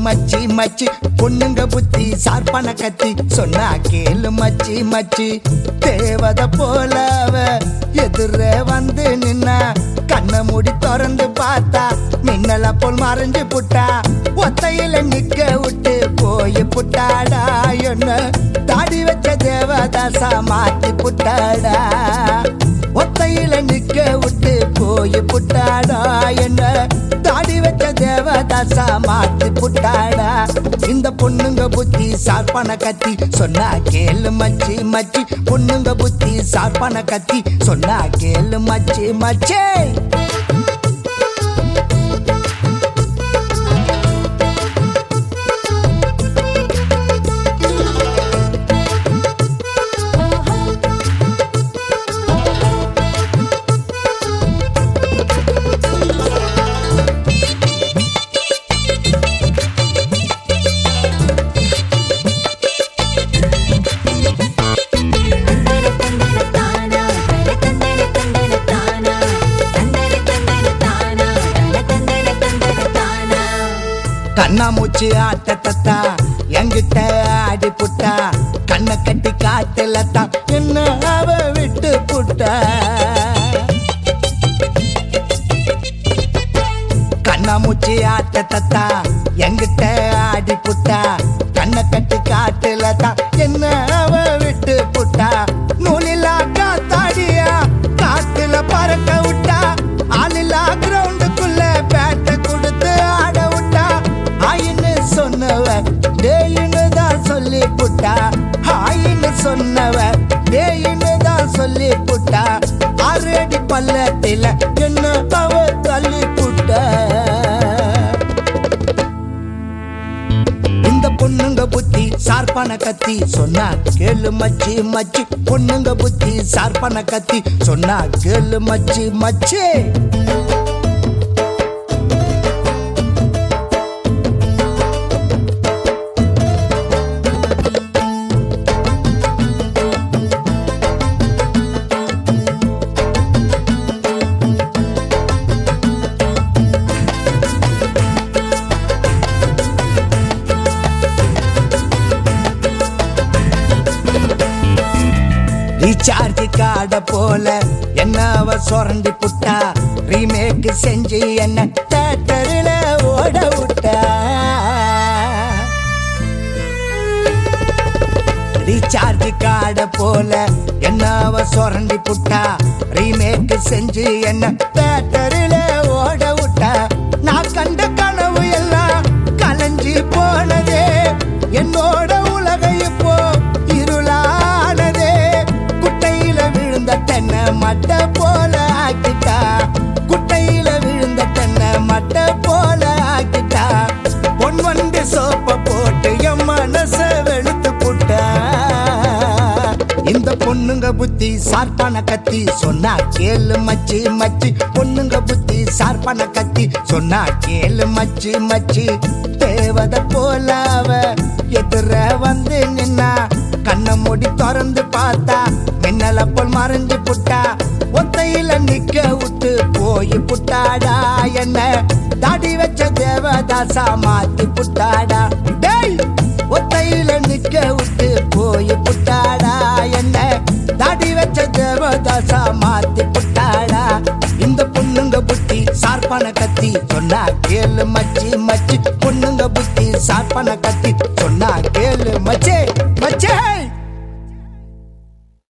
மச்சி மச்சி பொண்ணுங்க புத்தி சார்பான கத்தி சொன்னா கேளு மச்சி மச்சி தேவத போல அவ எதிர வந்து நின்னா கண்ணை மூடி திறந்து பார்த்தா மின்னல போல் மறைஞ்சு புட்டா ஒத்தையில நிக்க விட்டு போய் புட்டாடா என்ன தாடி வச்ச தேவதாசா மாத்தி புட்டாடா ஒத்தையில நிக்க விட்டு போய் புட்டாடா என்ன தாடி வச்ச தேவதாசா மாத்தி புட்டாடா இந்த பொண்ணுங்க புத்தி சார்பான கத்தி சொன்னா கேளு மச்சி மச்சி பொண்ணுங்க புத்தி சார்பான கத்தி சொன்னா கேளு மச்சி மச்சே தானா தந்தன தந்தன தானா தந்தன தந்தன தானா தந்தன தந்தன தானா கண்ணாமூச்சி ஆட்டத்தா என்கிட்ட ஆடி புட்டா கண்ணை கட்டி காட்டுல தான் என்ன அவ விட்டு புட்டா கண்ணாமூச்சி ஆட்டத்தா என்கிட்ட ஆடி புட்டா கண்ணை கட்டி காட்டுல தான் என்ன அவ விட்டு புட்டா நூலிலா காத்தாடியா காத்துல பறக்க விட்டா ஆளில்லா கிரவுண்டுக்குள்ள பேட்டை கொடுத்து ஆட விட்டா ஆயின்னு சொன்னவ டேயின்னு தான் சொல்லி புட்டா ஆயின்னு சொன்னவ டேயின்னு தான் சொல்லி புட்டா ஆறடி பள்ளத்தில என்ன அவ தள்ளி புட்டா இந்த பொண்ணுங்க புத்தி சார்பான கத்தி சொன்னா கேளு மச்சி மச்சி பொண்ணுங்க புத்தி சார்பான கத்தி சொன்னா கேளு மச்சி மச்சி ரீசார்ஜ் கார்ட போல என்ன அவ சொரண்டி புட்டா ரீமேக் செஞ்சு என்ன தேட்டரில் ஓட விட்டா ரீசார்ஜ் கார்ட போல என்ன அவ சொரண்டி புட்டா ரீமேக் செஞ்சு என்ன தேட்டரில் ஓட விட்டா நான் கண்ட கனவு எல்லாம் கலைஞ்சி போனதே என்னோட உலக இப்போ இருளானதே குட்டையில விழுந்த தென்னை மட்டை போல ஆக்கிட்டா குட்டையில விழுந்த தென்னை மட்டை போல ஆக்கிட்டா பொன் வண்டு சோப்ப போட்டு என் மனச வெளுத்து புட்டா இந்த பொண்ணுங்க புத்தி சார்பான கத்தி சொன்னா கேளு மச்சி மச்சி பொண்ணுங்க புத்தி சார்பான கத்தி சொன்னா கேளு மச்சி மச்சி தேவத போல அவ எதிர வந்து நின்னா கண்ணை மூடி திறந்து பார்த்தா மின்னல போல் மறைஞ்சு புட்டா ஒத்தையில நிக்க விட்டு போய் புட்டாடா என்ன தாடி வச்ச தேவதாசா மாத்தி புட்டாடா டேய் ஒத்தையில நிக்க விட்டு போய் புட்டாடா என்ன தாடி வச்ச தேவதாசா மாத்தி புட்டாடா இந்த பொண்ணுங்க புத்தி சார்பான கத்தி சொன்னா கேளு மச்சி மச்சி பொண்ணுங்க புத்தி சார்பான கத்தி சொன்னா கேளு மச்சே மச்சே